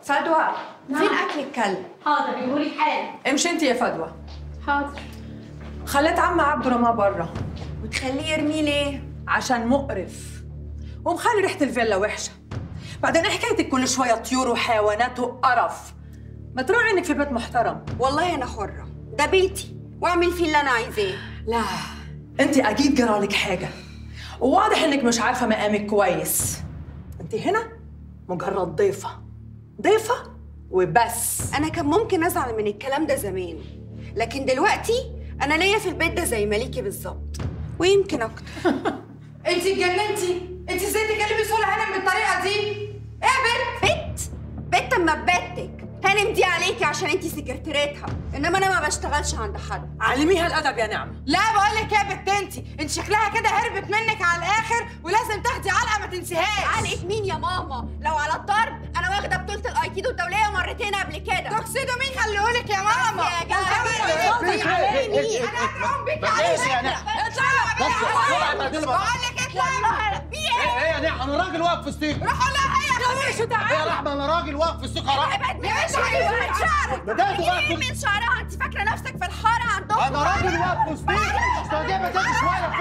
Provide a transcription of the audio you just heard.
فدوى فين اكل الكلب حاضر يقولي حالا امشي انت يا فدوى حاضر خليت عم عبده رماه برا وتخليه يرميه ليه عشان مقرف ومخلي ريحه الفيلا وحشه بعدين إيه حكايتك كل شويه طيور وحيوانات وقرف ما تروحي انك في بيت محترم والله انا حره ده بيتي واعمل فيه اللي انا عايزاه لا انت اكيد جرالك حاجه وواضح انك مش عارفه مقامك كويس انت هنا مجرد ضيفه ضيفه وبس انا كان ممكن ازعل من الكلام ده زمان لكن دلوقتي انا ليا في البيت ده زي مليكي بالظبط ويمكن اكتر انت اتجننتي انت ازاي تكلمي سولا هانم بالطريقه دي ايه يا بنت بت بت اما ببتك هانم دي عليكي عشان انتي سكرتيرتها انما انا ما بشتغلش عند حد علميها الادب يا نعمه لا بقول لك يا بنت انت انت شكلها كده هربت منك على الاخر ولازم تاخدي علقه ما تنسيهاش علقة مين يا ماما لو على الضرب انا واخده بطوله الايكيدو الدوليه مرتين قبل كده تقصده مين خليهولك يا ماما يا جماعه عليني انا هتقوم بيكي على بس يا نعمة. اطلعي بس بسرعة يا بقول لك اطلعي والله في ايه ايه يا نعمة انا راجل واقف في السوق روحوا لها هي خليش ايه يا رحمة انا راجل واقف في السوق يا رحمة ابعد من شعرك شعرك بدأت ايه واقف من شعرها انت فاكره نفسك في الحاره عندكم انا راجل واقف في السوق استوديع بتاعتي شوية